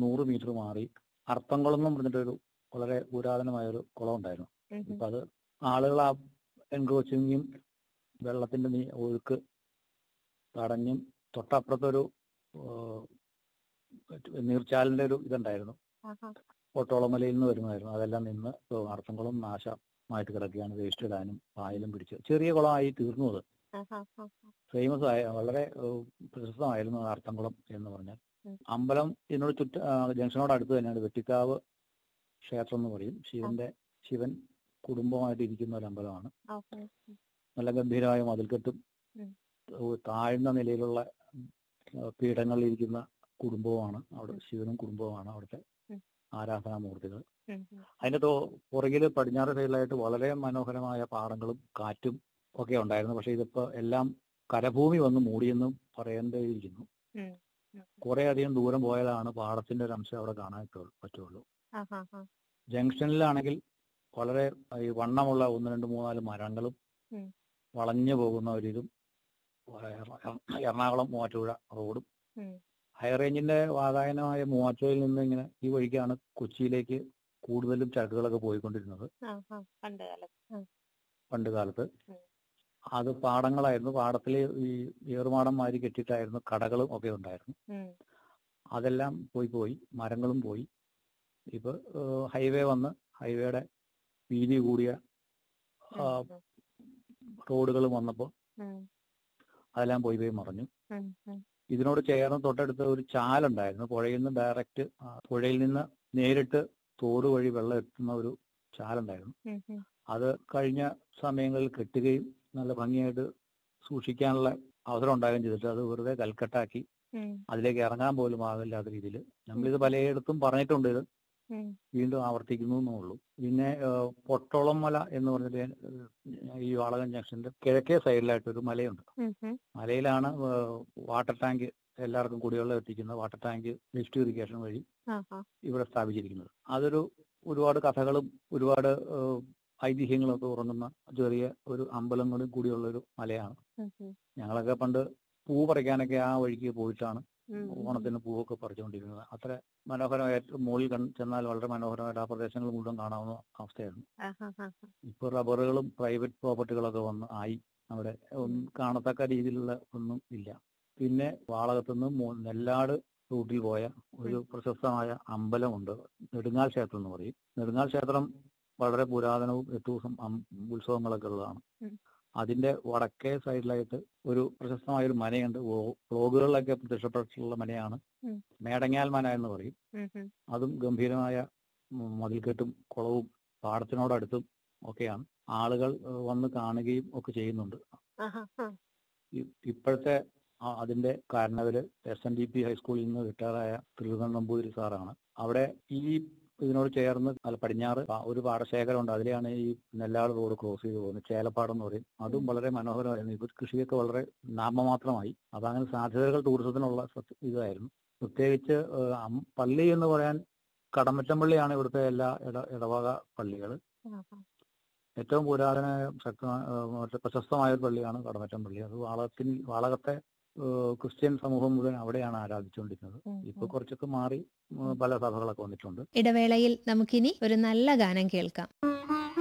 നൂറ് മീറ്റർ മാറി അർപ്പംകുളം എന്ന് പറഞ്ഞിട്ടൊരു വളരെ പുരാതനമായ ഒരു കുളം ഉണ്ടായിരുന്നു ഉം ഇപ്പൊ അത് ആളുകൾ ആ എൻക്രോച്ചിങ്ങും വെള്ളത്തിന്റെ നീ ഒഴുക്ക് തടഞ്ഞും തൊട്ടപ്പുറത്തൊരു ഏഹ്, നീർച്ചാലിന്റെ ഒരു ഇതുണ്ടായിരുന്നു ആഹാ. ഒട്ടോളമലയിൽ നിന്ന് വരുന്നതായിരുന്നു അതെല്ലാം നിന്ന് ഇപ്പൊ അർപ്പംകുളം നാശമായിട്ട് കിടക്കുകയാണ് വേസ്റ്റ് ഇടാനും പായലും പിടിച്ച് ചെറിയ കുളമായി തീർന്നു അത് ആഹാ, ആഹാ. ഫേമസ് ആയ വളരെ ഏഹ്, പ്രശസ്തമായിരുന്നു അർത്തംകുളം എന്ന് പറഞ്ഞാൽ ഉം. അമ്പലം ഇതിനോട് ചുറ്റ ആ, ജംഗ്ഷനോട് അടുത്ത് തന്നെയാണ് വെട്ടിക്കാവ് ക്ഷേത്രം എന്ന് പറയും ശിവന്റെ ശിവൻ കുടുംബമായിട്ട് ഇരിക്കുന്ന ഒരു അമ്പലമാണ് ഓക്കെ. നല്ല ഗംഭീരമായ മതിൽക്കെട്ടും ഉം. ഏഹ്, താഴ്ന്ന നിലയിലുള്ള ഏഹ്, പീഠങ്ങളിൽ ഇരിക്കുന്ന കുടുംബവുമാണ് അവിടെ ശിവനും കുടുംബവുമാണ് അവിടുത്തെ ഉം. ആരാധനാമൂർത്തികൾ ഉം ഉം. അതിന്റെ തോ- പുറകില് പടിഞ്ഞാറ് സൈഡിലായിട്ട് വളരെ മനോഹരമായ പാടങ്ങളും കാറ്റും ഒക്കെ ഉണ്ടായിരുന്നു പക്ഷെ ഇതിപ്പോ എല്ലാം കരഭൂമി വന്ന് മൂടിയെന്നും പറയേണ്ടിയിരിക്കുന്നു ഉം. ഉം. കുറെ അധികം ദൂരം പോയാലാണ് പാടത്തിന്റെ ഒരു അംശം അവിടെ കാണാൻ പറ്റു- പറ്റുള്ളൂ ആഹാ, ആഹാ. ജംഗ്ഷനിലാണെങ്കിൽ വളരെ ഈ വണ്ണമുള്ള ഒന്ന് രണ്ട് മൂന്നാല് മരങ്ങളും ഉം. വളഞ്ഞു പോകുന്ന ഒരിതും എറ- എറണാകുളം മൂവാറ്റുപുഴ റോഡും ഉം. ഹൈറേഞ്ചിന്റെ വാതായനമായ മൂവാറ്റുപുഴയിൽ നിന്ന് ഇങ്ങനെ ഈ വഴിക്കാണ് കൊച്ചിയിലേക്ക് കൂടുതലും ചരക്കുകളൊക്കെ പോയിക്കൊണ്ടിരുന്നത് ആഹാ. പണ്ട് കാലത്ത് ഉം. പണ്ട് കാലത്ത് ഉം. അത് പാടങ്ങളായിരുന്നു പാടത്തിൽ ഈ ഏറുമാടം മാതിരി കെട്ടിയിട്ടായിരുന്നു കടകളും ഒക്കെ ഉണ്ടായിരുന്നു ഉം. അതെല്ലാം പോയി പോയി മരങ്ങളും പോയി ഇപ്പൊ ഏഹ്, ഹൈവേ വന്ന് ഹൈവേയുടെ വീതി കൂടിയ ആ, ഉം. റോഡുകൾ വന്നപ്പോൾ ഉം. അതെല്ലാം പോയി പോയി മറഞ്ഞു ഉം. ഉം. ഇതിനോട് ചേർന്ന് തൊട്ടടുത്ത് ഒരു ചാലുണ്ടായിരുന്നു പുഴയിൽ നിന്ന് ഡയറക്റ്റ് പുഴയിൽ നിന്ന് നേരിട്ട് തോട് വഴി വെള്ളം എത്തുന്ന ഒരു ചാലുണ്ടായിരുന്നു ഉം. ഉം. അത് കഴിഞ്ഞ സമയങ്ങളിൽ കെട്ടുകയും നല്ല ഭംഗിയായിട്ട് സൂക്ഷിക്കാനുള്ള അവസരം ഉണ്ടാകുകയും ചെയ്തിട്ട് അത് വെറുതെ കൽക്കട്ടാക്കി ഉം. അതിലേക്ക് ഇറങ്ങാൻ പോലും ആകില്ലാത്ത രീതിയിൽ നമ്മളിത് പലയിടത്തും പറഞ്ഞിട്ടുണ്ട് ഇത് ഉം. വീണ്ടും ആവർത്തിക്കുന്നു എന്നേ ഉള്ളൂ പിന്നെ ഏഹ്, പൊട്ടോളം മല എന്ന് പറഞ്ഞിട്ട് ഏഹ്, ഈ വാളകം ജംഗ്ഷന്റെ കിഴക്കേ സൈഡിലായിട്ട് ഒരു മലയുണ്ട് ഉം. ഉം. മലയിലാണ് ഏഹ്, വാട്ടർ ടാങ്ക് എല്ലാവർക്കും കുടിവെള്ളം എത്തിക്കുന്ന വാട്ടർ ടാങ്ക് ലിഫ്റ്റ് ഇറിഗേഷൻ വഴി ആഹാ. ഇവിടെ സ്ഥാപിച്ചിരിക്കുന്നത് അതൊരു ഒരുപാട് കഥകളും ഒരുപാട് ഏഹ്, ഐതിഹ്യങ്ങളും ഒക്കെ ഉറങ്ങുന്ന ചെറിയ ഒരു അമ്പലങ്ങളും കൂടിയുള്ള ഒരു മലയാണ് ഉം. ഉം. ഞങ്ങളൊക്കെ പണ്ട് പൂ പറിക്കാനൊക്കെ ആ വഴിക്ക് പോയിട്ടാണ് ഉം. ഓണത്തിന് പൂവൊക്കെ പറിച്ചുകൊണ്ടിരുന്നത് അത്ര മനോഹരമായിട്ട് മുകളിൽ കൺ ചെന്നാൽ വളരെ മനോഹരമായിട്ട് ആ പ്രദേശങ്ങൾ മുഴുവൻ കാണാവുന്ന അവസ്ഥയായിരുന്നു ആഹാ. ആഹാ. ഇപ്പോൾ റബ്ബറുകളും പ്രൈവറ്റ് പ്രോപ്പർട്ടികളൊക്കെ വന്ന് ആയി അവിടെ ഒന്നും കാണത്തക്ക രീതിയിലുള്ള ഒന്നും ഇല്ല പിന്നെ വാളകത്തുനിന്ന് മൂ- നെല്ലാട് റൂട്ടിൽ പോയ ഒരു പ്രശസ്തമായ അമ്പലമുണ്ട് നെടുങ്ങാൽ ക്ഷേത്രം എന്ന് പറയും നെടുങ്ങാൽ ക്ഷേത്രം വളരെ പുരാതനവും എട്ട് ദിവസം അം- ഉത്സവങ്ങളൊക്കെ ഉള്ളതാണ് ഉം. അതിന്റെ വടക്കേ സൈഡിലായിട്ട് ഒരു പ്രശസ്തമായ ഒരു മനയുണ്ട് വ്ളോ- വ്ളോഗുകളിലൊക്കെ പ്രത്യക്ഷപ്പെട്ടിട്ടുള്ള മനയാണ് ഉം. മേടങ്ങാൽ മന എന്ന് പറയും ഉം. ഉം. അതും ഗംഭീരമായ ഉം, മതിൽക്കെട്ടും കുളവും പാടത്തിനോടടുത്തും ഒക്കെയാണ് ആളുകൾ ഏഹ്, വന്ന് കാണുകയും ഒക്കെ ചെയ്യുന്നുണ്ട് ആഹാ. ആ. ഇ- ഇപ്പോഴത്തെ ആ- അതിന്റെ കാരണവര് എസ് എൻ ഡി പി ഹൈസ്കൂളിൽ നിന്ന് റിട്ടയറായ ത്രികുണൻ നമ്പൂതിരി സാറാണ് അവിടെ ഈ ഇതിനോട് ചേർന്ന് അല്ല പടിഞ്ഞാറ് പ- ഒരു പാടശേഖരം ഉണ്ട് അതിലെയാണ് ഈ നെല്ലാട് റോഡ് ക്രോസ് ചെയ്ത് പോകുന്നത് ചേലപ്പാടം എന്ന് പറയും അതും വളരെ മനോഹരമായിരുന്നു ഇപ്പൊ കൃഷിയൊക്കെ വളരെ നാമമാത്രമായി അതങ്ങനെ സാധ്യതകൾ ടൂറിസത്തിനുള്ള സത്യ- ഇതായിരുന്നു പ്രത്യേകിച്ച് ഏഹ്, അം- പള്ളി എന്ന് പറയാൻ കടമറ്റംപള്ളിയാണ് ഇവിടുത്തെ എല്ലാ ഇട ഇടവക പള്ളികൾ ആഹാ. ഏറ്റവും പുരാതന ശക്ത ഏഹ് മറ്റേ പ്രശസ്തമായ ഒരു പള്ളിയാണ് കടമറ്റം പള്ളി അത് വാളകത്തിൽ വാളകത്തെ ഏഹ് ക്രിസ്ത്യൻ സമൂഹം മുഴുവൻ അവിടെയാണ് ആരാധിച്ചുകൊണ്ടിരുന്നത് ഉം. ഇപ്പൊ ഉം. കുറച്ചൊക്കെ മാറി ഏഹ് പല സഭകളൊക്കെ വന്നിട്ടുണ്ട് ഇടവേളയിൽ നമുക്കിനി ഒരു നല്ല ഗാനം കേൾക്കാം